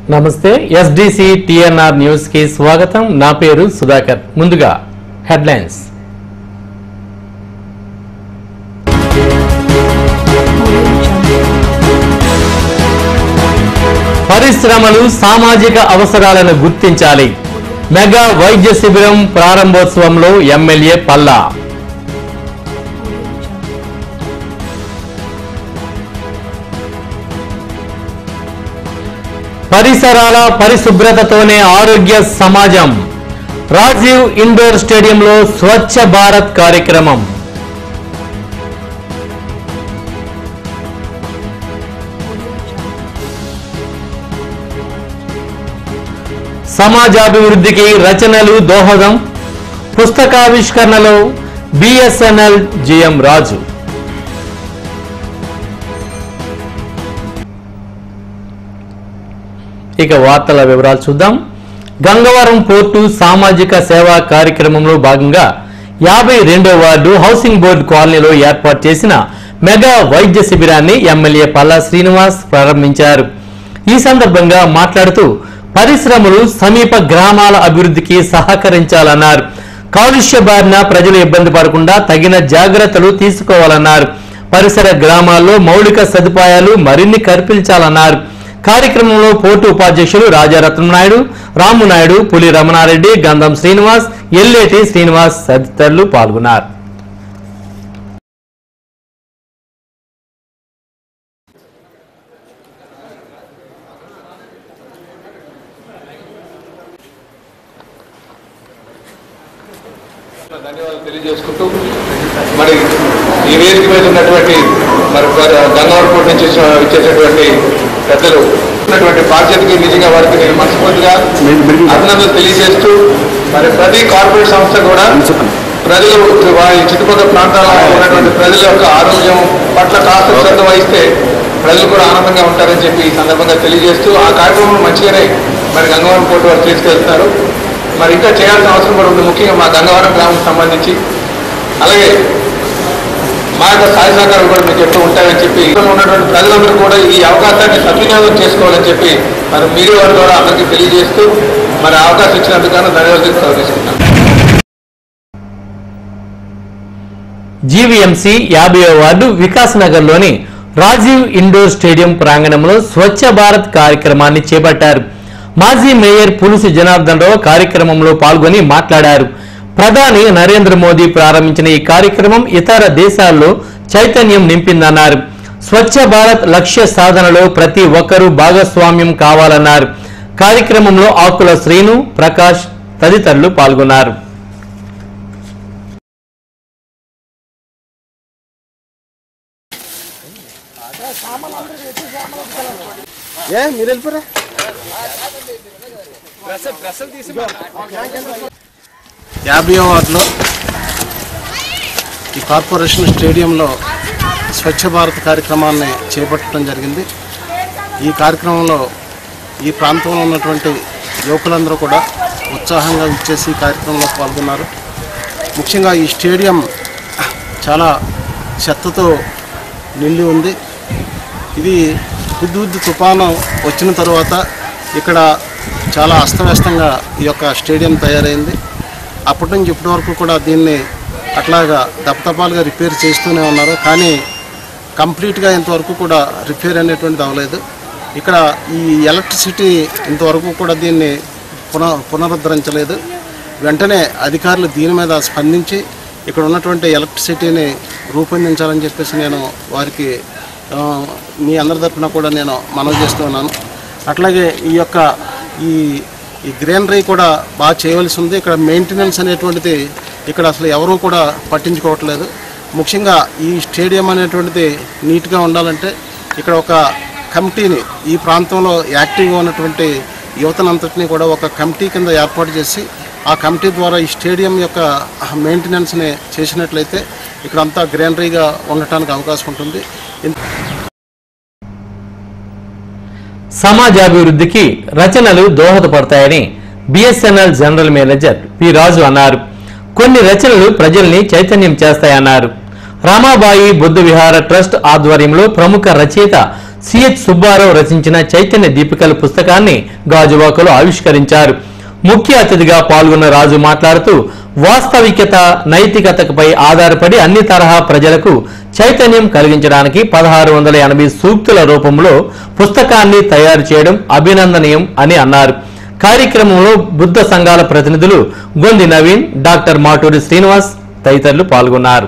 నమస్తే SDC TNR news కి స్వాగతం నా పేరు సుధాకర్ ముందుగా హెడ్లైన్స్ పరిశ్రమలు సామాజిక అవసరాలను గుర్తించాలి మెగా వైద్య శిబిరం ప్రారంభోత్సవంలో ఎమ్మెల్యే పల్లా పరిసరాల పరిశుభ్రతతోనే ఆరోగ్య సమాజం రాజీవ్ ఇండోర్ స్టేడియంలో స్వచ్ఛ భారత్ కార్యక్రమం సమాజాభివృద్ధికి రచనలు దోహదం పుస్తకావిష్కరణలో బిఎస్ఎన్ఎల్ జిఎం రాజు ఇక వార్తల వివరాలు చూద్దాం గంగవరం పోర్టు సామాజిక సేవా కార్యక్రమంలో భాగంగా యాభై రెండో వార్డు హౌసింగ్ బోర్డు కాలనీలో ఏర్పాటు చేసిన మెగా వైద్య శిబిరాన్ని ఎమ్మెల్యే పల్లా శ్రీనివాస్ ప్రారంభించారు ఈ సందర్భంగా మాట్లాడుతూ పరిశ్రమలు సమీప గ్రామాల అభివృద్ధికి సహకరించాలన్నారు కాలుష్య బారిన ప్రజలు ఇబ్బంది పడకుండా తగిన జాగ్రత్తలు తీసుకోవాలన్నారు పరిసర గ్రామాల్లో మౌలిక సదుపాయాలు మరిన్ని కల్పించాలన్నారు కార్యక్రమంలో పోర్టు ఉపాధ్యక్షులు రాజారత్నం నాయుడు రాము నాయుడు పులి రమణారెడ్డి గంధం శ్రీనివాస్ ఎల్లేటి శ్రీనివాస్ తదితరులు పాల్గొన్నారు ధన్యవాదాలు తెలియజేసుకుంటూ మరి ఈ వేదిక మీద ఉన్నటువంటి మరి గంగవరపూర్ నుంచి వచ్చి- వచ్చేటటువంటి పెద్దలు ఉన్నటువంటి బాధ్యతకి నిజంగా వారికి నేను మనస్ఫూర్తిగా అభినందనలు తెలియజేస్తూ మరి ప్రతి కార్పొరేట్ సంస్థ కూడా ప్రజలు వారి చుట్టుపక్కల ప్రాంతాల్లో ఉన్నటువంటి ప్రజల యొక్క ఆరోగ్యం పట్ల కాస్త శ్రద్ధ వహిస్తే ప్రజలు కూడా ఆనందంగా ఉంటారని చెప్పి ఈ సందర్భంగా తెలియజేస్తూ ఆ కార్యక్రమం మంచిగానే మరి గంగవరం పోర్టు వారు తీసుకెళ్తున్నారు మరి ఇంకా చేయాల్సిన అవసరం కూడా ఉంది ముఖ్యంగా మా గంగవరం గ్రామం సంబంధించి అలాగే మా యొక్క సహాయ సహకారం కూడా మీకు ఎప్పుడు ఉంటాయని చెప్పి ఇక్కడ ఉన్నటువంటి ప్రజలందరూ కూడా ఈ అవకాశాన్ని సద్వినియోగం చేసుకోవాలని చెప్పి మరి మీడియా వారి ద్వారా అందరికీ తెలియజేస్తూ మరి అవకాశం ఇచ్చినందుకు గాను ధన్యవాదాలు తెలియజేస్తున్నాను జీవీఎంసీ యాభై వార్డు వికాస్ నగర్లోని రాజీవ్ ఇండోర్ స్టేడియం ప్రాంగణంలో స్వచ్ఛ భారత్ కార్యక్రమాన్ని చేపట్టారు మాజీ మేయర్ పులుసు జనార్దన్ రావు కార్యక్రమంలో పాల్గొని మాట్లాడారు ప్రధాని నరేంద్ర మోదీ ప్రారంభించిన ఈ కార్యక్రమం ఇతర దేశాల్లో చైతన్యం నింపిందన్నారు స్వచ్ఛ భారత్ లక్ష్య సాధనలో ప్రతి ఒక్కరూ భాగస్వామ్యం కావాలన్నారు కార్యక్రమంలో ఆకుల శ్రీను ప్రకాష్ తదితరులు పాల్గొన్నారు ఏ మీరు వెళ్ళిపోరా యాభై వార్డులో ఈ కార్పొరేషన్ స్టేడియంలో స్వచ్ఛ భారత్ కార్యక్రమాన్ని చేపట్టడం జరిగింది ఈ కార్యక్రమంలో ఈ ప్రాంతంలో ఉన్నటువంటి యువకులందరూ కూడా ఉత్సాహంగా ఇచ్చేసి ఈ కార్యక్రమంలో పాల్గొన్నారు ముఖ్యంగా ఈ స్టేడియం చాలా చెత్తతో నిండి ఉంది ఇది హుద్హుద్ తుఫాను వచ్చిన తర్వాత ఇక్కడ చాలా అస్తవ్యస్తంగా ఈ యొక్క స్టేడియం తయారైంది అప్పటి నుంచి ఇప్పటి వరకు కూడా దీన్ని అట్లాగా దపదపాలుగా రిపేర్ చేస్తూనే ఉన్నారు కానీ కంప్లీట్గా ఇంతవరకు కూడా రిపేర్ అనేటువంటిది అవ్వలేదు ఇక్కడ ఈ ఎలక్ట్రిసిటీ ఇంతవరకు కూడా దీన్ని పున పునరుద్ధరించలేదు వెంటనే అధికారులు దీని మీద స్పందించి ఇక్కడ ఉన్నటువంటి ఎలక్ట్రిసిటీని రూపొందించాలని చెప్పేసి నేను వారికి ఆ, మీ అందరి తరఫున కూడా నేను మనవి చేస్తూ ఉన్నాను అట్లాగే ఈ యొక్క ఈ ఈ గ్రీనరీ కూడా బాగా చేయవలసి ఉంది ఇక్కడ మెయింటెనెన్స్ అనేటువంటిది ఇక్కడ అసలు ఎవరూ కూడా పట్టించుకోవట్లేదు ముఖ్యంగా ఈ స్టేడియం అనేటువంటిది నీట్గా ఉండాలంటే ఇక్కడ ఒక కమిటీని ఈ ప్రాంతంలో యాక్టివ్గా ఉన్నటువంటి యువతనంతటిని కూడా ఒక కమిటీ కింద ఏర్పాటు చేసి ఆ కమిటీ ద్వారా ఈ స్టేడియం యొక్క మెయింటెనెన్స్ని చేసినట్లయితే ఇక్కడంతా గ్రీనరీగా ఉండటానికి అవకాశం ఉంటుంది ఇన్- సమాజాభివృద్ధికి రచనలు దోహదపడతాయని BSNL general manager P Raju అన్నారు కొన్ని రచనలు ప్రజల్ని చైతన్యం చేస్తాయన్నారు రామాబాయి బుద్ధ విహార ట్రస్ట్ ఆధ్వర్యంలో ప్రముఖ రచయిత సిహెచ్ సుబ్బారావు రచించిన చైతన్య దీపికల పుస్తకాన్ని గాజువాకలో ఆవిష్కరించారు ముఖ్య అతిథిగా పాల్గొన్న రాజు మాట్లాడుతూ వాస్తవికత నైతికతపై ఆధారపడి అన్ని తరహా ప్రజలకు చైతన్యం కలిగించడానికి పదహారు వందల ఎనభై సూక్తుల రూపంలో పుస్తకాన్ని తయారు చేయడం అభినందనీయం అని అన్నారు కార్యక్రమంలో బుద్ధ సంఘాల ప్రతినిధులు గొంది నవీన్ డాక్టర్ మాటూరి శ్రీనివాస్ తదితరులు పాల్గొన్నారు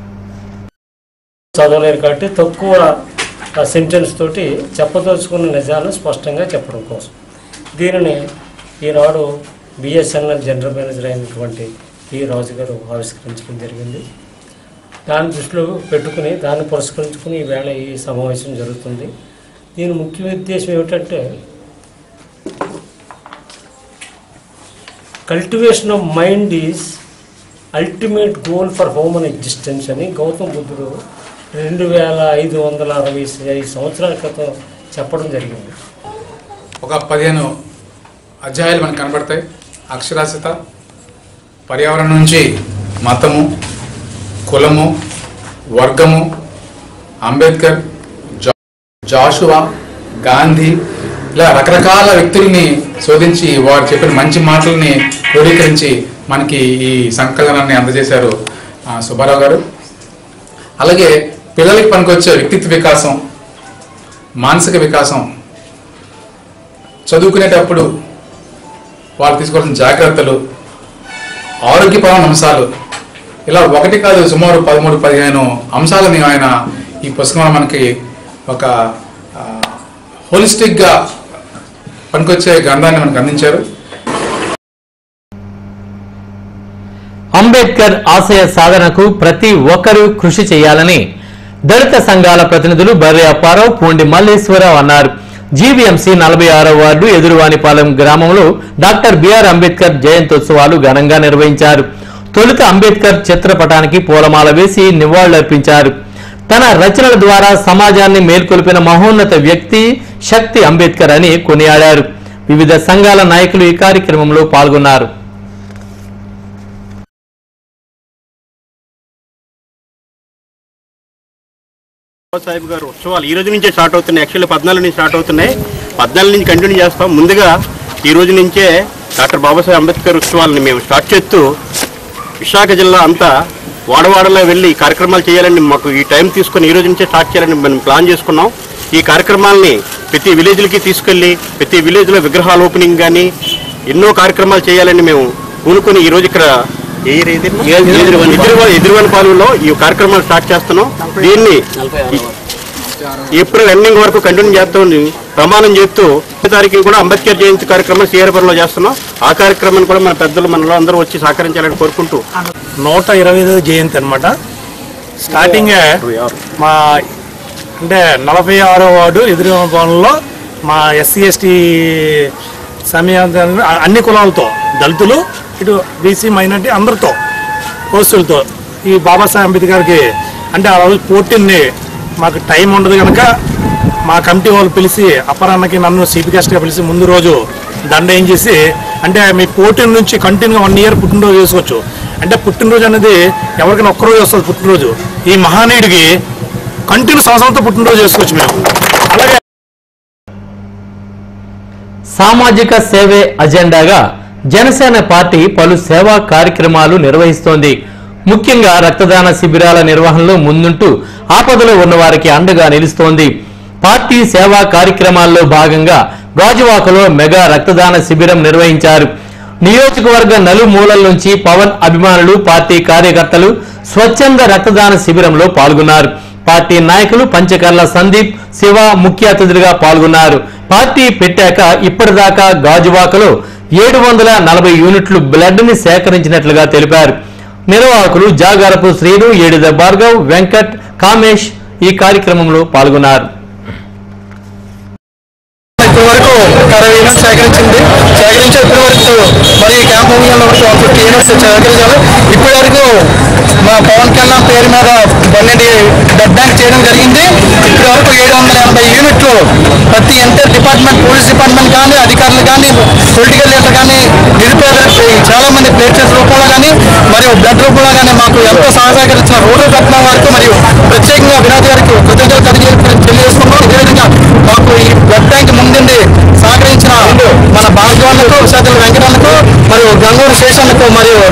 చదవలేరు కాబట్టి తక్కువ సెంటెన్స్ తోటి చెప్పదలుచుకున్న నిజాలను స్పష్టంగా చెప్పడం కోసం దీనిని ఈనాడు బిఎస్ఎన్ఎల్ జనరల్ మేనేజర్ అయినటువంటి ఈ రాజు గారు ఆవిష్కరించడం జరిగింది దాన్ని దృష్టిలో పెట్టుకుని దాన్ని పురస్కరించుకుని ఈవేళ ఈ సమావేశం జరుగుతుంది దీని ముఖ్య ఉద్దేశం ఏమిటంటే cultivation of mind is ultimate goal for human existence అని గౌతమ్ బుద్ధుడు రెండు వేల ఐదు వందల అరవై ఐదు సంవత్సరాల క్రితం చెప్పడం జరిగింది ఒక పదిహేను అధ్యాయాలు మనకు కనబడతాయి అక్షరాస్యత పర్యావరణం నుంచి మతము కులము వర్గము అంబేద్కర్ జా- జాషువా గాంధీ ఇలా రకరకాల వ్యక్తుల్ని శోధించి వారు చెప్పిన మంచి మాటల్ని క్రోడీకరించి మనకి ఈ సంకలనాన్ని అందజేశారు ఆ, సుబ్బారావు గారు అలాగే పిల్లలకి పనికొచ్చే వ్యక్తిత్వ వికాసం మానసిక వికాసం చదువుకునేటప్పుడు వాళ్ళు తీసుకోవాల్సిన జాగ్రత్తలు ఆరోగ్యపరమైన అంశాలు ఇలా ఒకటి కాదు సుమారు పదమూడు పదిహేను అంశాలని ఆయన ఈ పుస్తకంలో మనకి ఒక ఆ, హోలిస్టిక్గా పనికొచ్చే గ్రంథాన్ని మనకు అందించారు అంబేద్కర్ ఆశయ సాధనకు ప్రతి ఒక్కరూ కృషి చేయాలని దళిత సంఘాల ప్రతినిధులు బర్రె అప్పారావు పూండి మల్లేశ్వరరావు అన్నారు జీవీఎంసీ నలభై ఆరో వార్డు ఎదురువానిపాలెం గ్రామంలో డాక్టర్ బిఆర్ అంబేద్కర్ జయంతోత్సవాలు ఘనంగా నిర్వహించారు తొలుత అంబేద్కర్ చిత్రపటానికి పూలమాల వేసి నివాళులర్పించారు తన రచనల ద్వారా సమాజాన్ని మేల్కొల్పిన మహోన్నత వ్యక్తి శక్తి అంబేద్కర్ అని కొనియాడారు వివిధ సంఘాల నాయకులు ఈ కార్యక్రమంలో పాల్గొన్నారు సాహిబ్ గారు ఉత్సవాలు ఈ రోజు నుంచే స్టార్ట్ అవుతున్నాయి యాక్చువల్లీ పద్నాలుగు నుంచి స్టార్ట్ అవుతున్నాయి పద్నాలుగు నుంచి కంటిన్యూ చేస్తాం ముందుగా ఈ రోజు నుంచే డాక్టర్ బాబాసాహెబ్ అంబేద్కర్ ఉత్సవాలని మేము స్టార్ట్ చేస్తూ విశాఖ జిల్లా అంతా వాడవాడలో వెళ్ళి ఈ కార్యక్రమాలు చేయాలని మాకు ఈ టైం తీసుకొని ఈ రోజు నుంచే స్టార్ట్ చేయాలని మనం ప్లాన్ చేసుకున్నాం ఈ కార్యక్రమాలని ప్రతి విలేజ్లకి తీసుకెళ్ళి ప్రతి విలేజ్లో విగ్రహాల ఓపెనింగ్ కానీ ఎన్నో కార్యక్రమాలు చేయాలని మేము పూనుకొని ఈ రోజు ఇక్కడ ఎదురువని పాలెంలో ఈ కార్యక్రమాలు స్టార్ట్ చేస్తున్నాం దీన్ని ఏప్రిల్ ఎండింగ్ వరకు కంటిన్యూ చేస్తామని ప్రమాణం చేస్తూ ఈ తారీఖు కూడా అంబేద్కర్ జయంతి కార్యక్రమం సీఆర్పురంలో చేస్తున్నాం ఆ కార్యక్రమాన్ని కూడా మన పెద్దలు మనలో అందరూ వచ్చి సహకరించాలని కోరుకుంటూ నూట ఇరవై ఐదు జయంతి అనమాట స్టార్టింగ్ మా అంటే నలభై ఆరో వార్డు ఎదురు భవనంలో మా ఎస్సీ ఎస్టీ సమయం అన్ని కులాలతో దళితులు ఇటు బీసీ మైనార్టీ అందరితో కోస్తులతో ఈ బాబాసాహెబ్ అంబేద్కర్కి అంటే ఆ రోజు పోటీని మాకు టైం ఉండదు కనుక మా కమిటీ వాళ్ళు పిలిచి అపరాన్నకి నన్ను చీఫ్ గెస్ట్గా పిలిచి ముందు రోజు దండ ఏం చేసి అంటే మీ పోటీ నుంచి కంటిన్యూగా వన్ ఇయర్ పుట్టినరోజు చేసుకోవచ్చు అంటే పుట్టినరోజు అనేది ఎవరికైనా ఒక్కరోజు వస్తుంది పుట్టినరోజు ఈ మహానీయుడికి కంటిన్యూ సంవత్సరంతో పుట్టినరోజు చేసుకోవచ్చు మేము అలాగే సామాజిక సేవే అజెండాగా జనసేన పార్టీ పలు సేవా కార్యక్రమాలు నిర్వహిస్తోంది ముఖ్యంగా రక్తదాన శిబిరాల నిర్వహణలో ముందుంటూ ఆపదలో ఉన్న వారికి అండగా నిలుస్తోంది పార్టీ సేవా కార్యక్రమాల్లో భాగంగా గాజువాకలో మెగా రక్తదాన శిబిరం నిర్వహించారు నియోజకవర్గ నలుమూలల నుంచి పవన్ అభిమానులు పార్టీ కార్యకర్తలు స్వచ్ఛంద రక్తదాన శిబిరంలో పాల్గొన్నారు పార్టీ నాయకులు పంచకర్ల సందీప్ శివ ముఖ్య అతిథులుగా పాల్గొన్నారు పార్టీ పెట్టాక ఇప్పటిదాకా గాజువాకలో ఏడు వందల నలభై యూనిట్లు బ్లడ్ ని సేకరించినట్లుగా తెలిపారు నిర్వాహకులు జాగారపు శ్రీను ఏడిద భార్గవ్ వెంకట్ కామేష్ ఈ కార్యక్రమంలో పాల్గొన్నారు ఇప్పటి వరకు అరవై యూనిట్స్ సేకరించింది సేకరించి ఇప్పటి వరకు మరి ఈ క్యాంప్ మూవ్మెంట్లో వరకు వన్ ఫిఫ్టీ యూనిట్స్ సేకరించాలి ఇప్పటి వరకు మా పవన్ కళ్యాణ్ పేరు మీద పన్నెండు బ్లడ్ బ్యాంక్ చేయడం జరిగింది ఇప్పటి వరకు ఏడు వందల ఎనభై యూనిట్లు ప్రతి ఎంటర్ డిపార్ట్మెంట్ పోలీస్ డిపార్ట్మెంట్ కానీ అధికారులు కానీ పొలిటికల్ లీడర్ కానీ నిరుపేదలకు చాలా మంది ప్లేట్లెస్ రూపంలో కానీ మరియు బ్లడ్ రూపంలో కానీ మాకు ఎంతో సహకరించిన రూరల్ పట్టణం వారికి మరియు ప్రత్యేకంగా వినోద్ గారికి కృతజ్ఞతలు తెలియజేసుకున్నాం అదేవిధంగా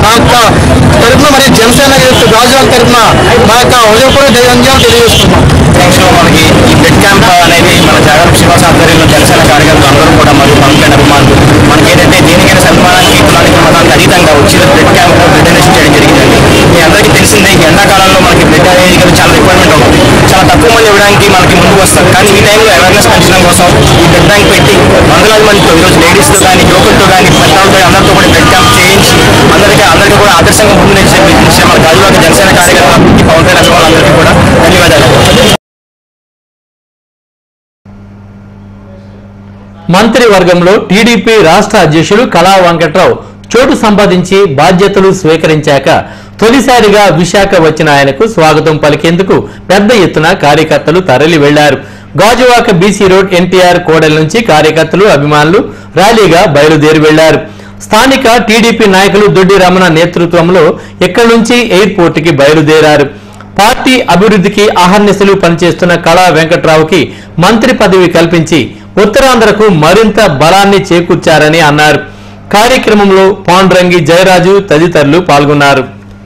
మా యొక్క తరఫున మరియు జనసేన గాజువాల తరఫున మా యొక్క హృదయపూర్వక ధన్యవాదాలు తెలియజేస్తున్నాం లో మనకి ఈ బెడ్ క్యాంప్ అనేది మన జాగరణ శ్రీనివాస ఆధ్వర్యంలో జనసేన కార్యకర్తలు అందరూ కూడా మరియు పవన్ కళ్యాణ్ అభిమానులు మనకి ఏంటంటే దేనికైనా సన్మానానికి కులానికి మతానికి అతీతంగా వచ్చి బ్లడ్ క్యాంప్ బ్లడ్ డొనేషన్ చేయడం జరిగిందండి మీ అందరికీ తెలిసిందే ఈ ఎండాకాలంలో మనకి బ్లడ్ అనేది కదా చాలా రిక్వైర్మెంట్ అవుతుంది చాలా తక్కువ మంది ఇవ్వడానికి మనకి ముందుకు వస్తారు కానీ ఈ టైంలో అవేర్నెస్ పెంచడం కోసం ఈ బ్లడ్ బ్యాంక్ పెట్టి వందలాది మందితో ఈరోజు లేడీస్తో కానీ యువకులతో కానీ పెద్దలతో అందరితో కూడా బ్లడ్ క్యాంప్ చేయించి అందరికీ అందరికీ కూడా ఆదర్శంగా ముందు నిలిచే నిలిచే మన గాజువాక జనసేన కార్యకర్తలు ఈ పవన్ కళ్యాణ్ అభిమానులందరికీ కూడా ధన్యవాదాలు మంత్రివర్గంలో టీడీపీ రాష్ట్ర అధ్యక్షుడు కళా వెంకట్రావు చోటు సంపాదించి బాధ్యతలు స్వీకరించాక తొలిసారిగా విశాఖ వచ్చిన ఆయనకు స్వాగతం పలికేందుకు పెద్ద ఎత్తున కార్యకర్తలు తరలి వెళ్లారు Gajuwaka BC road NTR Kodela నుంచి కార్యకర్తలు అభిమానులు ర్యాలీగా బయలుదేరి వెళ్లారు స్థానిక టీడీపీ నాయకులు దొడ్డి రమణ నేతృత్వంలో ఇక్కడి నుంచి ఎయిర్పోర్ట్ కి బయలుదేరారు పార్టీ అభివృద్ధికి అహర్నిశలు పనిచేస్తున్న కళా వెంకట్రావుకి మంత్రి పదవి కల్పించి ఉత్తరాంధ్రకు మరింత బలాన్ని చేకూర్చారని అన్నారు కార్యక్రమంలో పాండ్రంగి జయరాజు తదితరులు పాల్గొన్నారు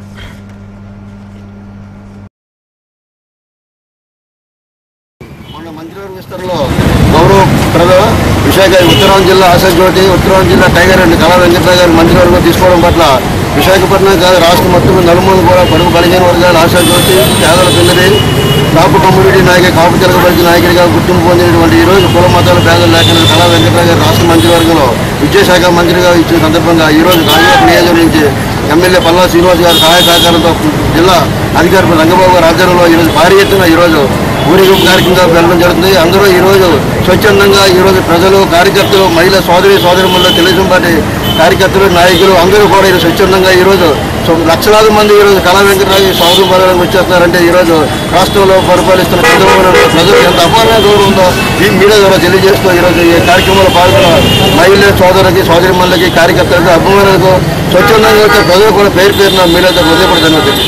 మొన్న మంత్రివర్గ విస్తరణలో గౌరవ ప్రధాన విశాఖ ఉత్తరాంధ్ర జిల్లా ఆశాజ్యోతి ఉత్తరాంధ్ర జిల్లా టైగర్ అండ్ కళా వెంకటరావు గారి మంత్రివర్గం తీసుకోవడం పట్ల విశాఖపట్నం కాదు రాష్ట్రం మొత్తం మీద నలుమూలు కూడా పరుగు బలహీన వర్గాల ఆశాజ్యోతి పేదల పిల్లది కాపు కమ్యూనిటీ నాయక కాపు తిరగబడిన నాయకుడిగా గుర్తింపు పొందినటువంటి ఈ రోజు కుల మతాల పేదలు లేకుండా కళా వెంకటరావు గారు రాష్ట్ర మంత్రివర్గంలో విద్యాశాఖ మంత్రిగా ఇచ్చిన సందర్భంగా ఈ రోజు కాంగ్రెస్ నియోజకవర్గం నుంచి ఎమ్మెల్యే పల్లా శ్రీనివాస్ గారి సహాయ సహకారంతో జిల్లా అధికారి రంగబాబు గారి ఆధ్వర్యంలో ఈరోజు భారీ ఎత్తున ఈరోజు ఊరేగింపు కార్యక్రమంగా వెళ్ళడం జరుగుతుంది అందరూ ఈరోజు స్వచ్ఛందంగా ఈరోజు ప్రజలు కార్యకర్తలు మహిళా సోదరి సోదరుల తెలుగుదేశం పార్టీ కార్యకర్తలు నాయకులు అందరూ కూడా ఈరోజు స్వచ్ఛందంగా ఈరోజు సో- లక్షలాది మంది ఈరోజు కళా వెంకటరావు స్వాగతం పడడానికి వచ్చేస్తున్నారంటే ఈరోజు రాష్ట్రంలో పరిపాలిస్తున్న చంద్రబాబు నాయుడు ప్రజలు ఎంత అపారమైన గౌరవం ఉందో ఈ మీడియా ద్వారా తెలియజేస్తూ ఈరోజు ఈ కార్యక్రమంలో పాల్గొన్న మహిళ సోదరులకి సోదరి మనులకి కార్యకర్తలకు అభిమానులకు స్వచ్ఛందంగా వచ్చే ప్రజలు కూడా పేరు పేరున మీడియాతో హృదయపడి ధన్యవాదాలు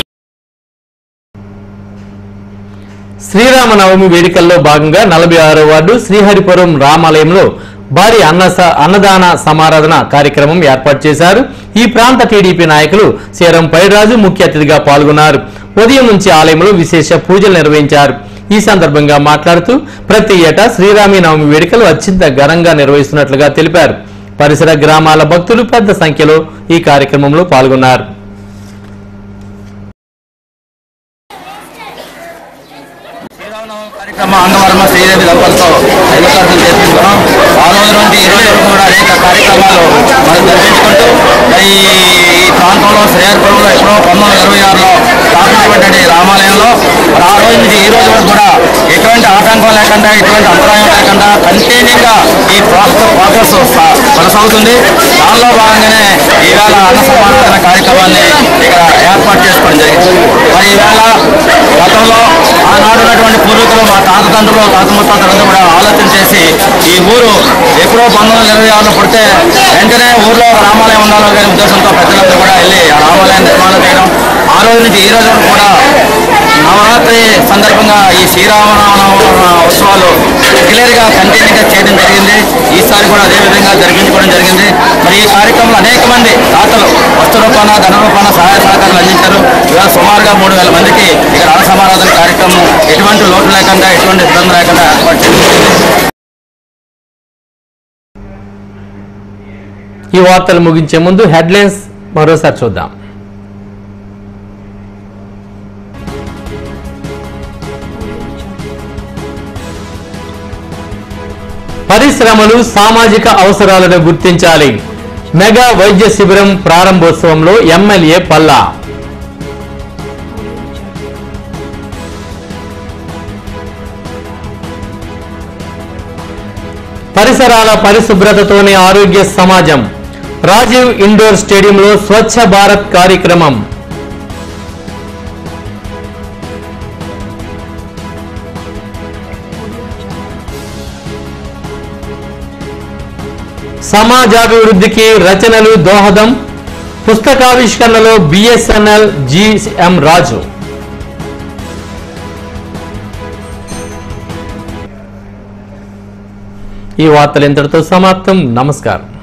శ్రీరామనవమి వేడుకల్లో భాగంగా నలభై ఆరో వార్డు శ్రీహరిపురం రామాలయంలో భారీ అన్న అన్నదాన సమారాధన కార్యక్రమం ఏర్పాటు చేశారు ఈ ప్రాంత టీడీపీ నాయకులు సీరం పైరాజు ముఖ్య అతిథిగా పాల్గొన్నారు ఉదయం నుంచి ఆలయంలో విశేష పూజలు నిర్వహించారు ఈ సందర్భంగా మాట్లాడుతూ ప్రతి ఏటా శ్రీరామి నవమి వేడుకలు అత్యంత ఘనంగా నిర్వహిస్తున్నట్లుగా తెలిపారు పరిసర గ్రామాల భక్తులు పెద్ద సంఖ్యలో ఈ కార్యక్రమంలో పాల్గొన్నారు కార్యక్రమ అంగవరమ శ్రీదేవి దంపతులతో దైవకార్యం చేసుకుంటున్నాం ఆ రోజు నుండి ఈ రోజు వరకు కూడా అనేక కార్యక్రమాలు మనం జరిపించుకుంటూ మరి ఈ ప్రాంతంలో శ్రేయర్పురంలో ఎప్పుడో పంతొమ్మిది ఇరవై ఆరులో స్థాపించినటువంటి రామాలయంలో మరి ఆ రోజు నుంచి ఈ రోజు వరకు కూడా ఎటువంటి ఆటంకం లేకుండా ఎటువంటి అంతరాయం లేకుండా కంటిన్యూగా ఈ ప్రాసెస్ ప్రాసెస్ కొనసాగుతుంది దానిలో భాగంగానే ఈవేళ అన్న సమారాధన కార్యక్రమాన్ని ఇక్కడ ఏర్పాటు చేసుకోవడం జరిగింది మరి ఈవేళ గతంలో ఆనాడు ఉన్నటువంటి పూర్వీకులు మా తాత తండ్రులు తాత ముత్తాతలందరూ కూడా ఆలోచన చేసి ఈ ఊరు ఎప్పుడో పంతొమ్మిది వందల ఇరవై ఆరులో పుడితే వెంటనే ఊర్లో ఒక రామాలయం ఉండాలో అనే ఉద్దేశంతో పెద్దలందరూ కూడా వెళ్ళి ఆ రామాలయం నిర్మాణం చేయడం ఆ రోజు నుంచి ఈ రోజు వరకు కూడా నవరాత్రి సందర్భంగా ఈ శ్రీరామనవమి ఉత్సవాలు రెగ్యులర్గా కంటిన్యూగా చేయడం జరిగింది ఈసారి కూడా అదే విధంగా జరిపించుకోవడం జరిగింది మరి ఈ కార్యక్రమంలో అనేక మంది దాతలు వస్తు రూపాన ధన రూపాన సహాయ సహకారాలు అందించారు ఇవాళ సుమారుగా మూడు వేల మందికి ఇక్కడ అన్న సమారాధన కార్యక్రమం ఎటువంటి లోటు లేకుండా ఎటువంటి ఇబ్బంది లేకుండా ఏర్పాటు చేసింది ఈ వార్తలు ముగించే ముందు హెడ్లైన్స్ మరోసారి చూద్దాం పరిశ్రమలు సామాజిక అవసరాలను గుర్తించాలి మెగా వైద్య శిబిరం ప్రారంభోత్సవంలో ఎమ్మెల్యే పల్లా పరిసరాల పరిశుభ్రతతోనే ఆరోగ్య సమాజం రాజీవ్ ఇండోర్ స్టేడియంలో స్వచ్ఛ భారత్ కార్యక్రమం సమాజాభివృద్ధికి రచనలు దోహదం పుస్తకావిష్కరణలో బిఎస్ఎన్ఎల్ జిఎం రాజు ఈ వార్తలు ఇంతటితో సమాప్తం నమస్కారం